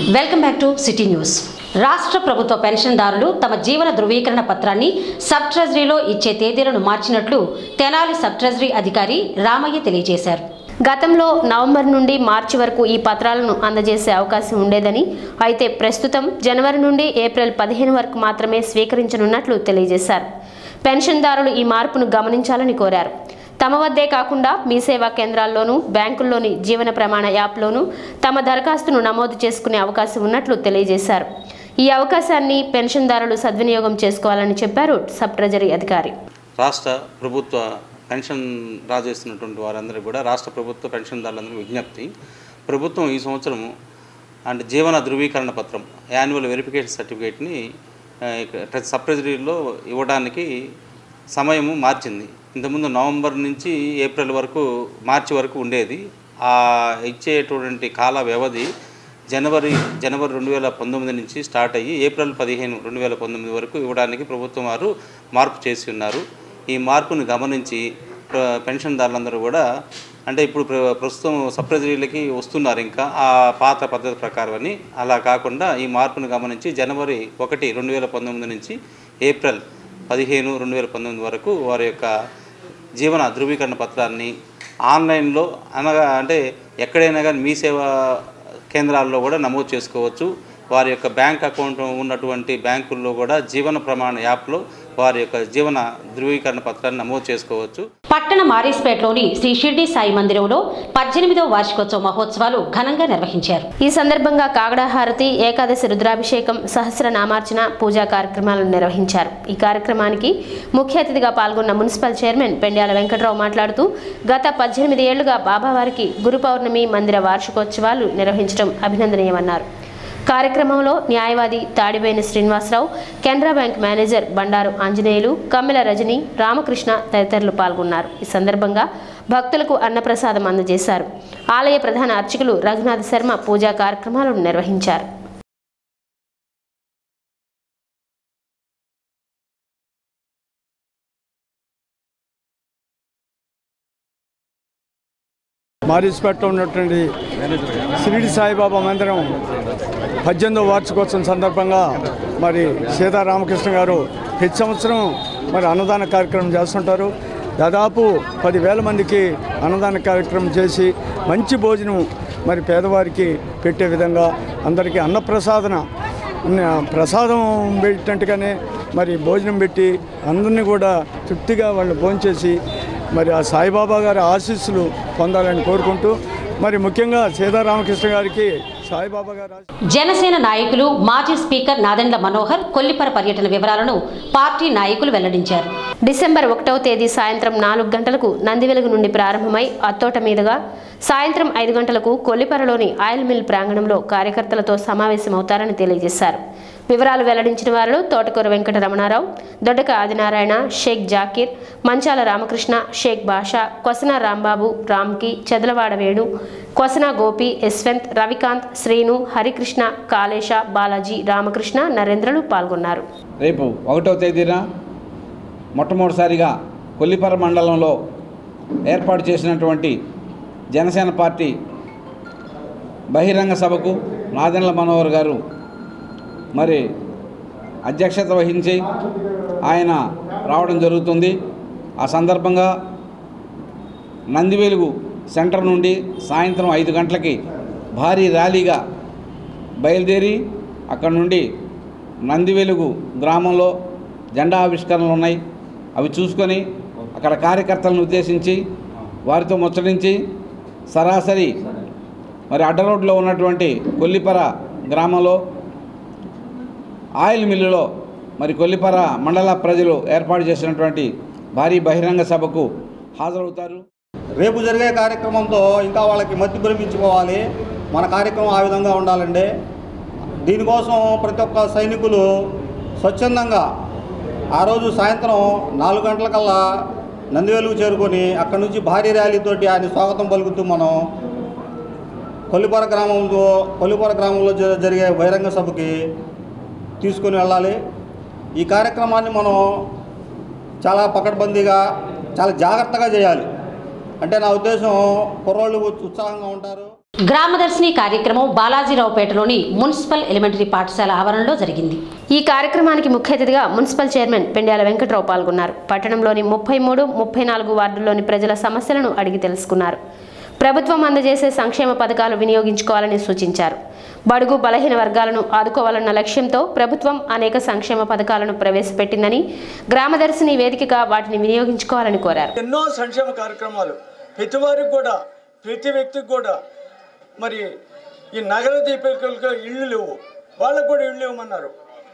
welcome back to city news రాష్ట్ర ప్రభుత్వ పెన్షన్దారులు తమ జీవన ధృవీకరణ పత్రాన్ని సబ్ ట్రెజరీలో ఇచ్చే తేదీలను మార్చినట్లు తెనాలి సబ్ ట్రెజరీ అధికారి రామయ్య తెలియజేశారు గతంలో నవంబర్ నుండి మార్చి వరకు ఈ పత్రాలను అందజేసే అవకాశం ఉండేదని అయితే ప్రస్తుతం జనవరి నుండి ఏప్రిల్ పదిహేను వరకు మాత్రమే స్వీకరించనున్నట్లు తెలియజేశారు పెన్షన్దారులు ఈ మార్పును గమనించాలని కోరారు తమ వద్దే కాకుండా మీ సేవా కేంద్రాల్లోనూ బ్యాంకుల్లోని జీవన ప్రమాణ యాప్లోనూ తమ దరఖాస్తును నమోదు చేసుకునే అవకాశం ఉన్నట్లు తెలియజేశారు ఈ అవకాశాన్ని పెన్షన్దారులు సద్వినియోగం చేసుకోవాలని చెప్పారు సబ్ ట్రెజరీ అధికారి రాష్ట్ర ప్రభుత్వ పెన్షన్ రాజేస్తున్నటువంటి వారందరికీ కూడా రాష్ట్ర ప్రభుత్వ పెన్షన్దారులందరికీ విజ్ఞప్తి ప్రభుత్వం ఈ సంవత్సరం అంటే జీవన ధృవీకరణ పత్రం యాన్యువల్ వెరిఫికేషన్ సర్టిఫికేట్ని ఆ, ఇక్కడ సబ్ ట్రెజరీలో ఇవ్వడానికి సమయము మార్చింది ఇంతకుముందు నవంబర్ నుంచి ఏప్రిల్ వరకు మార్చి వరకు ఉండేది ఆ ఇచ్చేటువంటి కాల వ్యవధి జనవరి జనవరి రెండు వేల పంతొమ్మిది నుంచి స్టార్ట్ అయ్యి ఏప్రిల్ పదిహేను రెండు వేల పంతొమ్మిది వరకు ఇవ్వడానికి ప్రభుత్వం వారు మార్పు చేసి ఉన్నారు ఈ మార్పును గమనించి ప్ర- పెన్షన్దారులందరూ కూడా అంటే ఇప్పుడు ప్ర- ప్రస్తుతం సప్రెజరీలకి వస్తున్నారు ఇంకా ఆ పాత పద్ధతి ప్రకారమని అలా కాకుండా ఈ మార్పును గమనించి జనవరి ఒకటి రెండు వేల పంతొమ్మిది నుంచి ఏప్రిల్ పదిహేను రెండు వేల పంతొమ్మిది వరకు వారి యొక్క జీవన ధృవీకరణ పత్రాన్ని ఆన్లైన్లో అనగా అంటే ఎక్కడైనా కానీ మీ సేవా కేంద్రాల్లో కూడా నమోదు చేసుకోవచ్చు వారి యొక్క బ్యాంక్ అకౌంట్ ఉన్నటువంటి బ్యాంకుల్లో కూడా జీవన ప్రమాణ యాప్లో వారి యొక్క జీవన ధృవీకరణ పత్రాన్ని నమోదు చేసుకోవచ్చు పట్టణ మారీస్పేటలోని శ్రీ షిర్డి సాయి మందిరంలో పద్దెనిమిదవ వార్షికోత్సవ మహోత్సవాలు ఘనంగా నిర్వహించారు ఈ సందర్భంగా కాగడా హారతి ఏకాదశి రుద్రాభిషేకం సహస్రనామార్చన పూజా కార్యక్రమాలను నిర్వహించారు ఈ కార్యక్రమానికి ముఖ్య అతిథిగా పాల్గొన్న మున్సిపల్ చైర్మన్ పెండ్యాల వెంకట్రావు మాట్లాడుతూ గత పద్దెనిమిది ఏళ్లుగా బాబావారికి గురు పౌర్ణమి మందిర వార్షికోత్సవాలు నిర్వహించడం అభినందనీయమన్నారు కార్యక్రమంలో న్యాయవాది తాడివేని శ్రీనివాసరావు కెనరా బ్యాంక్ మేనేజర్ బండారు ఆంజనేయులు కమ్మెల రజని రామకృష్ణ తదితరులు పాల్గొన్నారు ఈ సందర్భంగా భక్తులకు అన్నప్రసాదం అందజేశారు ఆలయ ప్రధాన అర్చకులు రఘునాథ్ శర్మ పూజా కార్యక్రమాలను నిర్వహించారు మారిస్పేటలో ఉన్నటువంటి షిరిడి సాయిబాబా మందిరం పద్దెనిమిదో వార్షికోత్సవం సందర్భంగా మరి సీతారామకృష్ణ గారు ప్రతి సంవత్సరం మరి అన్నదాన కార్యక్రమం చేస్తుంటారు దాదాపు పదివేల మందికి అన్నదాన కార్యక్రమం చేసి మంచి భోజనం మరి పేదవారికి పెట్టే విధంగా అందరికీ అన్నప్రసాదన ఉన్న ప్రసాదం పెట్టినట్టుగానే మరి భోజనం పెట్టి అందరినీ కూడా తృప్తిగా వాళ్ళు భోంచేసి మరి ఆ సాయిబాబా గారి ఆశీస్సులు పొందాలని కోరుకుంటూ మరి ముఖ్యంగా సీతారామకృష్ణ గారికి సాయిబాబా గారి ఆశీస్సులు జనసేన నాయకులు మాజీ స్పీకర్ నాదెండ్ల మనోహర్ కొల్లిపర పర్యటన వివరాలను పార్టీ నాయకులు వెల్లడించారు డిసెంబర్ ఒకటవ తేదీ సాయంత్రం నాలుగు గంటలకు నందివెలుగు నుండి ప్రారంభమై అత్తోట మీదుగా సాయంత్రం ఐదు గంటలకు కొల్లిపరలోని ఆయిల్ మిల్ ప్రాంగణంలో కార్యకర్తలతో సమావేశమవుతారని తెలియజేశారు వివరాలు వెల్లడించిన వారిలో తోటకూర వెంకట రమణారావు దొడ్డక ఆదినారాయణ షేక్ జాకీర్ మంచాల రామకృష్ణ షేక్ బాషా కొసన రాంబాబు రామ్కి చెదలవాడ వేణు కొసన గోపి యశ్వంత్ రవికాంత్ శ్రీను హరికృష్ణ కాళేశ బాలాజీ రామకృష్ణ నరేంద్రలు పాల్గొన్నారు రేపు ఒకటవ తేదీన మొట్టమొదటిసారిగా కొల్లిపర మండలంలో ఏర్పాటు చేసినటువంటి జనసేన పార్టీ బహిరంగ సభకు నాదెండ్ల మనోహర్ గారు మరి అధ్యక్షత వహించి ఆయన రావడం జరుగుతుంది ఆ సందర్భంగా నందివెలుగు సెంటర్ నుండి సాయంత్రం ఐదు గంటలకి భారీ ర్యాలీగా బయలుదేరి అక్కడ నుండి నందివెలుగు గ్రామంలో జెండా ఆవిష్కరణలు ఉన్నాయి అవి చూసుకొని అక్కడ కార్యకర్తలను ఉద్దేశించి వారితో ముచ్చటించి సరాసరి మరి అడ్డ రోడ్లో ఉన్నటువంటి కొల్లిపర గ్రామంలో ఆయిల్ మిల్లులో మరి కొల్లిపర మండల ప్రజలు ఏర్పాటు చేసినటువంటి భారీ బహిరంగ సభకు హాజరవుతారు రేపు జరిగే కార్యక్రమంతో ఇంకా వాళ్ళకి మత్తి పిలిపించుకోవాలి మన కార్యక్రమం ఆ విధంగా ఉండాలండి దీనికోసం ప్రతి ఒక్క సైనికులు స్వచ్ఛందంగా ఆ రోజు సాయంత్రం నాలుగు గంటలకల్లా నందివేలుకు చేరుకొని అక్కడి నుంచి భారీ ర్యాలీతోటి ఆయన స్వాగతం పలుకుతూ మనం కొల్లిపర గ్రామంలో కొల్లిపర గ్రామంలో జ- జరిగే బహిరంగ సభకి తీసుకొని వెళ్ళాలి ఈ కార్యక్రమాన్ని మనం చాలా పకడ్బందీగా చాలా జాగ్రత్తగా చేయాలి అంటే నా ఉద్దేశం కుర్రోళ్ళు ఉత్సాహంగా ఉంటారు గ్రామదర్శిని కార్యక్రమం బాలాజీరావుపేటలోని మున్సిపల్ ఎలిమెంటరీ పాఠశాల ఆవరణలో జరిగింది ఈ కార్యక్రమానికి ముఖ్య అతిథిగా మున్సిపల్ చైర్మన్ పెండ్యాల వెంకట్రావు పాల్గొన్నారు పట్టణంలోని ముప్పై మూడు ముప్పై నాలుగు వార్డుల్లోని ప్రజల సమస్యలను అడిగి తెలుసుకున్నారు ప్రభుత్వం అందజేసే సంక్షేమ పథకాలు వినియోగించుకోవాలని సూచించారు బడుగు బలహీన వర్గాలను ఆదుకోవాలన్న లక్ష్యంతో ప్రభుత్వం అనేక సంక్షేమ పథకాలను ప్రవేశపెట్టిందని గ్రామదర్శిని వేదికగా వాటిని వినియోగించుకోవాలని కోరారు ఎన్నో సంక్షేమ కార్యక్రమాలు ప్రతి వారికి కూడా ప్రతి వ్యక్తికి కూడా మరి ఈ నగర దీపికలకు ఇళ్ళు లేవు వాళ్ళకు కూడా ఇళ్ళు ఇవ్వమన్నారు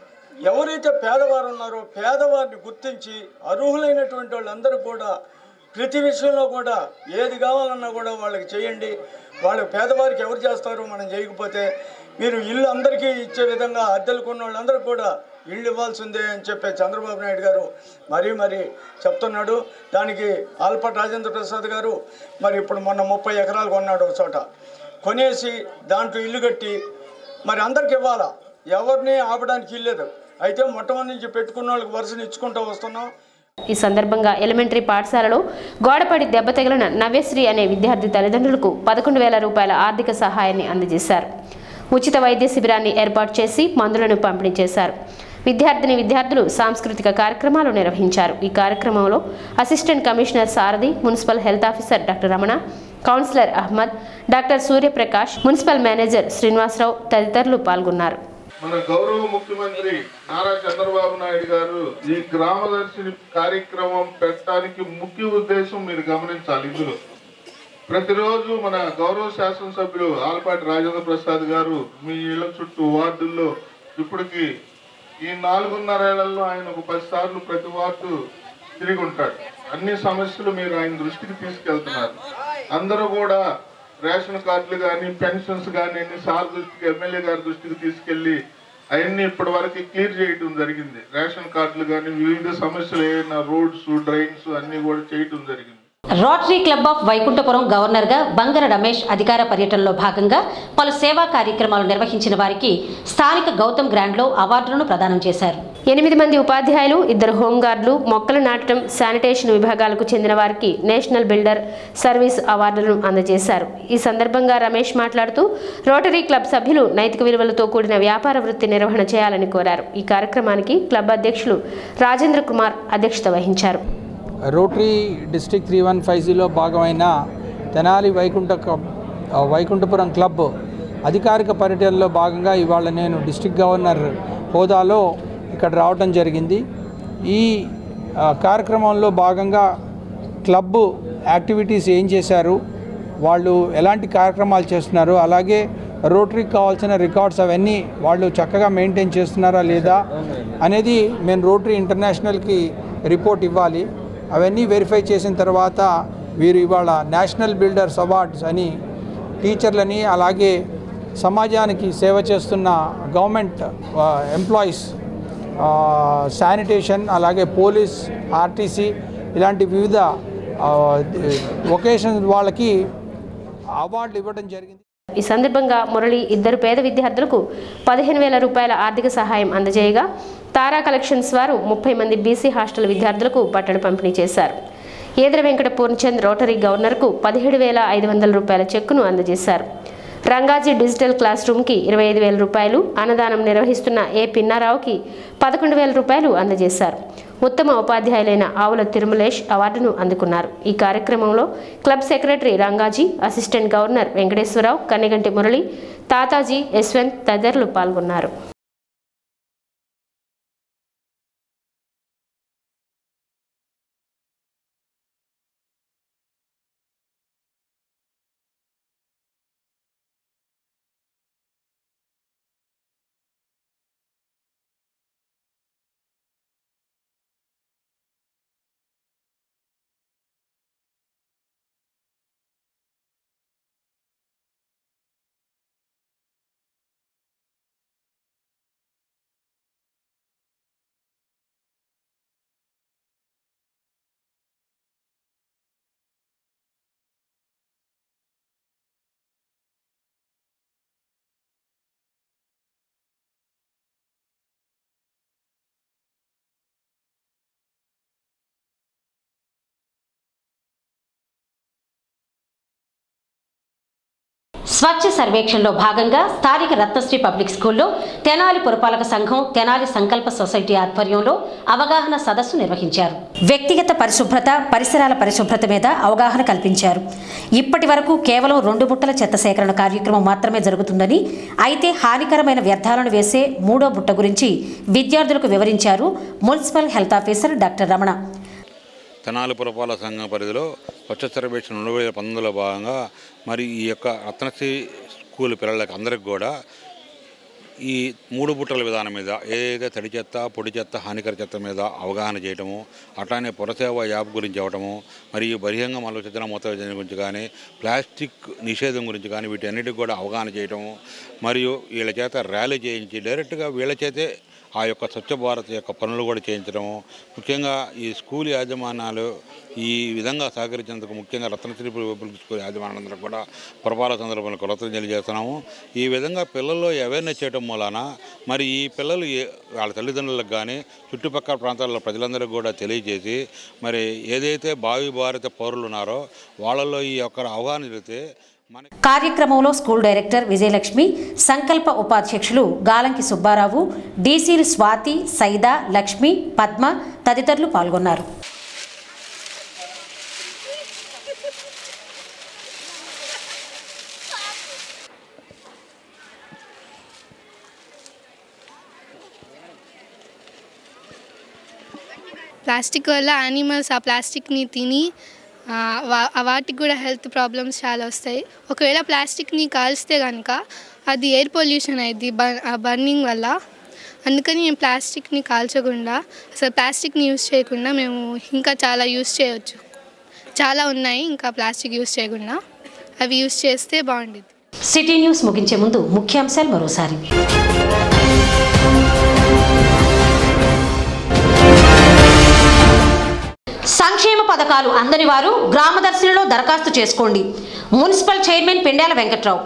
ఎవరైతే పేదవారు ఉన్నారో పేదవారిని గుర్తించి అర్హులైనటువంటి వాళ్ళందరూ కూడా ప్రతి విషయంలో కూడా ఏది కావాలన్నా కూడా వాళ్ళకి చేయండి వాళ్ళకి పేదవారికి ఎవరు చేస్తారో మనం చేయకపోతే మీరు ఇల్లు అందరికీ ఇచ్చే విధంగా అద్దెలు కొన్న వాళ్ళందరూ కూడా ఇళ్ళు ఇవ్వాల్సిందే అని చెప్పి చంద్రబాబు నాయుడు గారు మరీ మరీ చెప్తున్నాడు దానికి ఆల్పట్ రాజేంద్ర ప్రసాద్ గారు మరి ఇప్పుడు మొన్న ముప్పై ఎకరాలు కొన్నాడు ఒక చోట కొనేసి దాంట్లో ఇల్లు కట్టి మరి అందరికి ఇవ్వాలా ఎవరిని ఆపడానికి ఇల్లేదు అయితే మొట్టమొదటి నుంచి పెట్టుకున్న వాళ్ళకి వరుసను ఇచ్చుకుంటూ వస్తున్నాం ఈ సందర్భంగా ఎలిమెంటరీ పాఠశాలలో గోడపడి దెబ్బ తగిలిన నవ్యశ్రీ అనే విద్యార్థి తల్లిదండ్రులకు పదకొండు వేల రూపాయల ఆర్థిక సహాయాన్ని అందజేశారు ఉచిత వైద్య శిబిరాన్ని ఏర్పాటు చేసి మందులను పంపిణీ చేశారు విద్యార్థిని విద్యార్థులు సాంస్కృతిక కార్యక్రమాలు నిర్వహించారు ఈ కార్యక్రమంలో assistant commissioner Sarathi municipal health officer doctor Ramana councillor Ahmed doctor Suryaprakash municipal manager Srinivasarao తదితరులు పాల్గొన్నారు మన గౌరవ ముఖ్యమంత్రి నారా చంద్రబాబు నాయుడు గారు ఈ గ్రామదర్శిని కార్యక్రమం పెట్టడానికి ముఖ్య ఉద్దేశం మీరు గమనించాలి ఇందులో ప్రతిరోజు మన గౌరవ శాసనసభ్యులు ఆలపాటి రాజేంద్ర ప్రసాద్ గారు మీ ఇళ్ల చుట్టూ వార్డుల్లో ఇప్పటికి ఈ నాలుగున్నరేళ్లలో ఆయన ఒక పది సార్లు ప్రతి వార్డు తిరిగి ఉంటాడు అన్ని సమస్యలు మీరు ఆయన దృష్టికి తీసుకెళ్తున్నారు అందరూ కూడా రేషన్ కార్డులు కానీ పెన్షన్స్ కానీ అన్ని సార్ దృష్టికి ఎమ్మెల్యే గారి దృష్టికి తీసుకెళ్లి అవన్నీ ఇప్పటి వరకు క్లియర్ చేయడం జరిగింది రేషన్ కార్డులు కానీ వివిధ సమస్యలు ఏమైనా రోడ్స్ డ్రైన్స్ అన్ని కూడా చేయడం జరిగింది రోటరీ క్లబ్ ఆఫ్ వైకుంఠపురం గవర్నర్గా బంగర రమేష్ అధికార పర్యటనలో భాగంగా పలు సేవా కార్యక్రమాలు నిర్వహించిన వారికి స్థానిక గౌతమ్ గ్రాండ్లో అవార్డులను ప్రదానం చేశారు ఎనిమిది మంది ఉపాధ్యాయులు ఇద్దరు హోంగార్డులు మొక్కలు నాటడం శానిటేషన్ విభాగాలకు చెందిన వారికి నేషనల్ బిల్డర్ సర్వీస్ అవార్డులను అందజేశారు ఈ సందర్భంగా రమేష్ మాట్లాడుతూ రోటరీ క్లబ్ సభ్యులు నైతిక విలువలతో కూడిన వ్యాపార వృత్తి నిర్వహణ చేయాలని కోరారు ఈ కార్యక్రమానికి క్లబ్ అధ్యక్షులు రాజేంద్ర కుమార్ అధ్యక్షత వహించారు Rotary district three one five జీలో భాగమైన తెనాలి వైకుంఠ క్లబ్ ఆ, వైకుంఠపురం క్లబ్ అధికారిక పర్యటనలో భాగంగా ఇవాళ నేను డిస్ట్రిక్ట్ గవర్నర్ హోదాలో ఇక్కడ రావడం జరిగింది ఈ ఆ, కార్యక్రమంలో భాగంగా క్లబ్ యాక్టివిటీస్ ఏం చేశారు వాళ్ళు ఎలాంటి కార్యక్రమాలు చేస్తున్నారు అలాగే రోటరీకి కావాల్సిన రికార్డ్స్ అవన్నీ వాళ్ళు చక్కగా మెయింటైన్ చేస్తున్నారా లేదా అనేది మేము రోటరీ ఇంటర్నేషనల్కి రిపోర్ట్ ఇవ్వాలి అవన్నీ వెరిఫై చేసిన తర్వాత వీరు ఇవాళ నేషనల్ బిల్డర్స్ అవార్డ్స్ అని టీచర్లని అలాగే సమాజానికి సేవ చేస్తున్న గవర్నమెంట్ ఎంప్లాయీస్ శానిటేషన్ అలాగే పోలీస్ ఆర్టీసీ ఇలాంటి వివిధ వొకేషన్ వాళ్ళకి అవార్డులు ఇవ్వడం జరిగింది ఈ సందర్భంగా మురళి ఇద్దరు పేద విద్యార్థులకు పదిహేను వేల రూపాయల ఆర్థిక సహాయం అందజేయగా తారా కలెక్షన్స్ వారు ముప్పై మంది బీసీ హాస్టల్ విద్యార్థులకు బట్టలు పంపిణీ చేశారు ఏద్ర వెంకట పూర్ణచంద్ రోటరీ గవర్నర్కు పదిహేడు వేల ఐదు వందల రూపాయల చెక్కును అందజేశారు రంగాజీ డిజిటల్ క్లాస్ రూమ్కి ఇరవై ఐదు వేల రూపాయలు అన్నదానం నిర్వహిస్తున్న ఏ పిన్నారావుకి పదకొండు వేల రూపాయలు అందజేశారు ఉత్తమ ఉపాధ్యాయులైన ఆవుల తిరుమలేష్ అవార్డును అందుకున్నారు ఈ కార్యక్రమంలో club secretary Rangaji assistant governor Venkateswara Rao Kanneganti Murali Tataji Yashwant తదితరులు పాల్గొన్నారు స్వచ్ఛ సర్వేక్షణలో భాగంగా స్థానిక రత్నశ్రీ పబ్లిక్ స్కూల్లో తెనాలి పురపాలక సంఘం తెనాలి సంకల్ప సొసైటీ ఆధ్వర్యంలో అవగాహన సదస్సు నిర్వహించారు వ్యక్తిగత పరిశుభ్రత పరిసరాల పరిశుభ్రత మీద అవగాహన కల్పించారు ఇప్పటి వరకు కేవలం రెండు బుట్టల చెత్త సేకరణ కార్యక్రమం మాత్రమే జరుగుతుందని అయితే హానికరమైన వ్యర్థాలను వేసే మూడో బుట్ట గురించి విద్యార్థులకు వివరించారు municipal health officer doctor Ramana Tenali పురపాలక సంఘం పరిధిలో స్వచ్ఛ సర్వేక్షణ రెండు వేల పంతొమ్మిదిలో భాగంగా మరి ఈ యొక్క రత్నశ్రీ స్కూల్ పిల్లలకి అందరికి కూడా ఈ మూడు బుట్టల విధానం మీద ఏదైతే తడి చెత్త పొడి చెత్త హానికర చెత్త మీద అవగాహన చేయటము అట్లానే పురసేవ యాప్ గురించి ఇవ్వటము మరియు బహిరంగ మల విసర్జన మూత విసర్జన గురించి కానీ ప్లాస్టిక్ నిషేధం గురించి కానీ వీటన్నిటికి కూడా అవగాహన చేయటము మరియు వీళ్ళ చేత ర్యాలీ చేయించి డైరెక్ట్గా వీళ్ళ చేతే ఆ యొక్క స్వచ్ఛ భారత్ యొక్క పనులు కూడా చేయించడము ముఖ్యంగా ఈ స్కూల్ యాజమాన్యాలు ఈ విధంగా సహకరించినందుకు ముఖ్యంగా రత్నశ్రీ పబ్లిక్ స్కూల్ యాజమాన్యందరూ కూడా పురపాలక సందర్భంలో కృతజ్ఞతలు తెలియజేస్తున్నాము ఈ విధంగా పిల్లల్లో అవేర్నెస్ చేయడం మూలాన మరి ఈ పిల్లలు ఏ- వాళ్ళ తల్లిదండ్రులకు కానీ చుట్టుపక్కల ప్రాంతాల్లో ప్రజలందరికీ కూడా తెలియజేసి మరి ఏదైతే భావి భారత పౌరులు ఉన్నారో వాళ్ళల్లో ఈ యొక్క అవగాహన జరిగితే మన కార్యక్రమంలో స్కూల్ డైరెక్టర్ విజయలక్ష్మి సంకల్ప ఉపాధ్యక్షులు గాలంకి సుబ్బారావు డీసీలు స్వాతి సైదా లక్ష్మి పద్మ తదితరులు పాల్గొన్నారు ప్లాస్టిక్ వల్ల యానిమల్స్ ఆ ప్లాస్టిక్ని తిని ఆ, వా- ఆ వాటికి కూడా హెల్త్ ప్రాబ్లమ్స్ చాలా వస్తాయి ఒకవేళ ప్లాస్టిక్ని కాల్స్తే కనుక అది ఎయిర్ పొల్యూషన్ అయింది ఆ బర్నింగ్ వల్ల అందుకని మేము ప్లాస్టిక్ని కాల్చకుండా అసలు ప్లాస్టిక్ని యూస్ చేయకుండా మేము ఇంకా చాలా యూస్ చేయవచ్చు చాలా ఉన్నాయి ఇంకా ప్లాస్టిక్ యూస్ చేయకుండా అవి యూస్ చేస్తే బాగుండేది సిటీ న్యూస్ ముగించే ముందు ముఖ్యాంశాలు మరోసారి సంక్షేమ పథకాలు అందని వారు గ్రామదర్శినిలో దరఖాస్తు చేసుకోండి మున్సిపల్ చైర్మన్ పెండాల వెంకట్రావు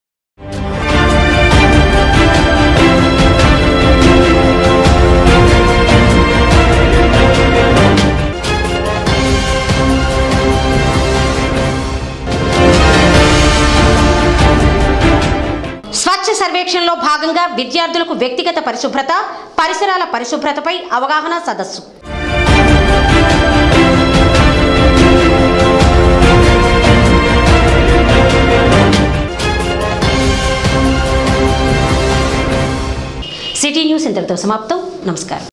స్వచ్ఛ సర్వేక్షణలో భాగంగా విద్యార్థులకు వ్యక్తిగత పరిశుభ్రత పరిసరాల పరిశుభ్రతపై అవగాహన సదస్సు సిటీ న్యూస్ ఇంతటితో సమాప్తం నమస్కారం